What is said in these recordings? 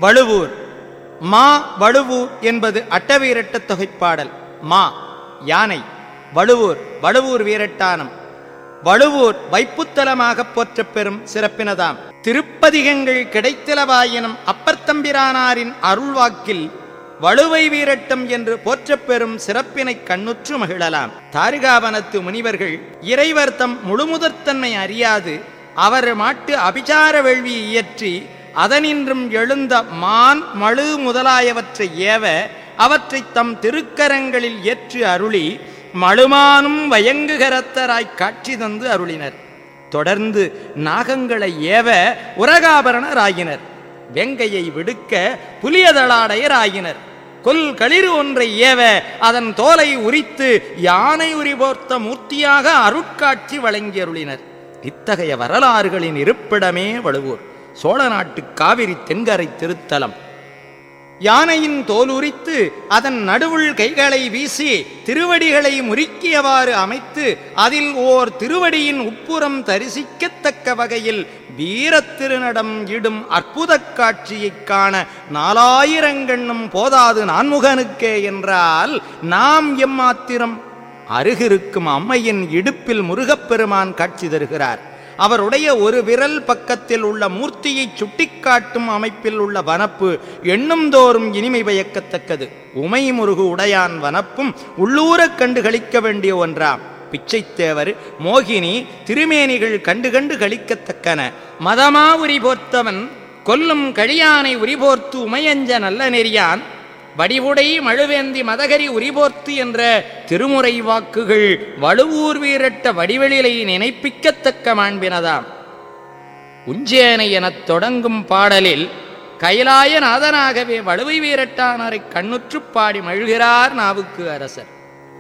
வழுவூர் மா வழுவூர் என்பது அட்டவீரட்ட தொகைப்பாடல் மா யானை வழுவூர் வழுவூர் வீரட்டானம் வழுவூர் வைப்புத்தலமாகப் போற்றப் பெறும் சிறப்பினதாம் திருப்பதிகங்கள் கிடைத்திலவாயினும் அப்பர்த்தம்பிரானாரின் அருள்வாக்கில் வலுவை வீரட்டம் என்று போற்றப் பெறும் சிறப்பினை கண்ணுற்று மகிழலாம் தாரிகாவனத்து முனிவர்கள் இறைவர் தம் முழுமுதற்தன்மை அறியாது அவர் மாட்டு அபிசார வேள்வி இயற்றி அதனின்றும் எழுந்த மான் மழு முதலாயவற்றை ஏவ அவற்றைத் தம் திருக்கரங்களில் ஏற்று அருளி மழுமானும் வயங்குகரத்தராய் காட்சி தந்து அருளினர் தொடர்ந்து நாகங்களை ஏவ உரகாபரணராயினர் வெங்கையை விடுக்க புலியதளாடையராயினர் கொல் களிறு ஒன்றை ஏவ அதன் தோலை உரித்து யானை உரிபோர்த்த மூர்த்தியாக அருட்காட்சி வழங்கி அருளினர் இத்தகைய வரலாறுகளின் இருப்பிடமே வழுவூர் சோழ நாட்டு காவிரி தென்கரை திருத்தலம் யானையின் தோல் உரித்து அதன் நடுவுள் கைகளை வீசி திருவடிகளை முறுக்கியவாறு அமைத்து அதில் ஓர் திருவடியின் உட்புறம் தரிசிக்கத்தக்க வகையில் வீரத்திருநடம் இடும் அற்புதக் காட்சியைக் காண நாலாயிரங்கண்ணும் போதாது நான்முகனுக்கே என்றால் நாம் எம்மாத்திரம் அருகிருக்கும் அம்மையின் இடுப்பில் முருகப்பெருமான் காட்சி தருகிறார் அவருடைய ஒரு விரல் பக்கத்தில் உள்ள மூர்த்தியை சுட்டிக்காட்டும் அமைப்பில் உள்ள வனப்பு எண்ணும் தோறும் இனிமை பயக்கத்தக்கது உமை முருகு உடையான் வனப்பும் உள்ளூரக் கண்டு களிக்க வேண்டிய ஒன்றாம் பிச்சைத்தேவர் மோகினி திருமேனிகள் கண்டு கண்டு களிக்கத்தக்கன மதமா உரி போர்த்தவன் கொல்லும் கழியானை உரிபோர்த்து உமையஞ்ச நல்ல நெறியான் வடிவுடை மழுவேந்தி மதகரி உரிபோர்த்து என்ற திருமுறை வாக்குகள் வலுவூர் வீரட்ட வடிவெளிலை நினைப்பிக்கத்தக்க மாண்பினதாம் உஞ்சேனை எனத் தொடங்கும் பாடலில் கைலாய நாதனாகவே வலுவை வீரட்டானாரை கண்ணுற்றுப் பாடி மழுகிறார் நாவுக்கு அரசர்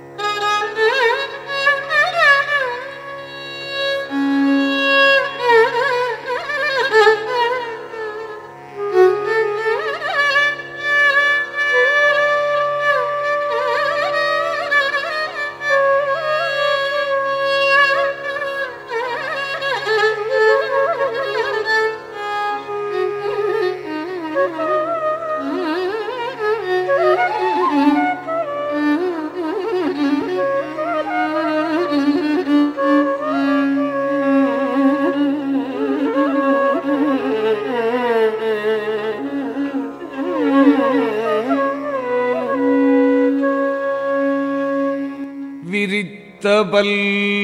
விரித்தபல்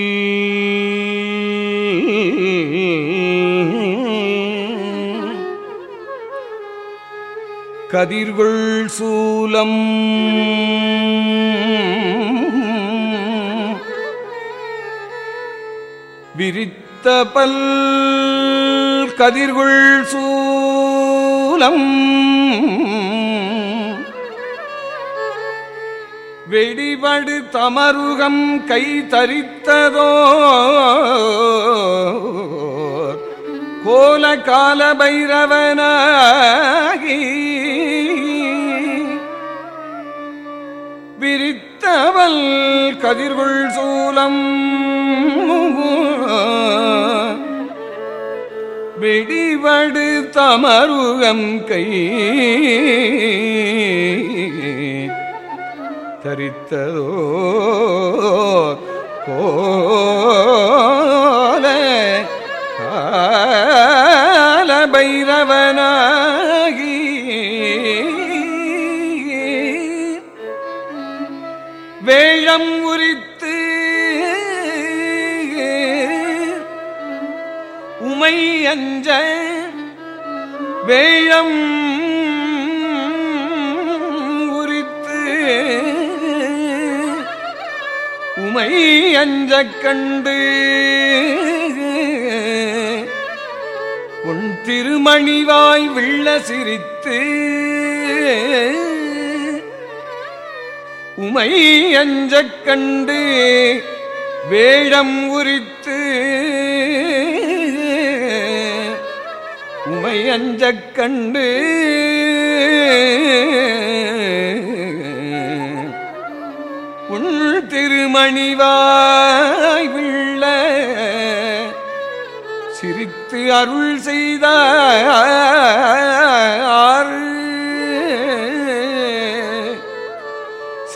கதிர்கொள் சூலம் விரித்தபல் கதிர்கொள் சூலம் வெடிவடு தமருகம் கை தரித்ததோ கோல கால பைரவனாகி விரித்தவள் கதிர்கொள் சூலம் வெடிவடு தமருகம் கை தரித்ததோ கோல கால பைரவனாகி வேழம் உரித்து உமை அஞ்ச வேழம் உரித்து உமை அஞ்சக் கண்டு உன் திருமணிவாய் விள்ள சிரித்து உமை அஞ்சக் கண்டு வேடம் உரித்து உமை அஞ்சக் கண்டு உள் திருமணிவாய் விள்ள சிரித்து அருள் செய்தார்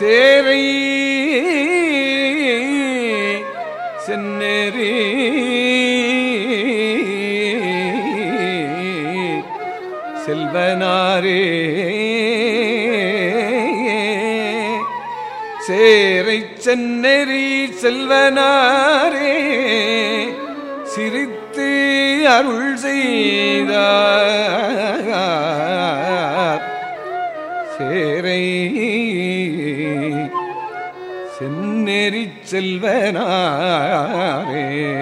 சேரை சென்னேரி செல்வனாரே சேரை சென்னெறி செல்வனாரே சிரித்து அருள் செய்தார் சேரை சென்னெறி செல்வனாரே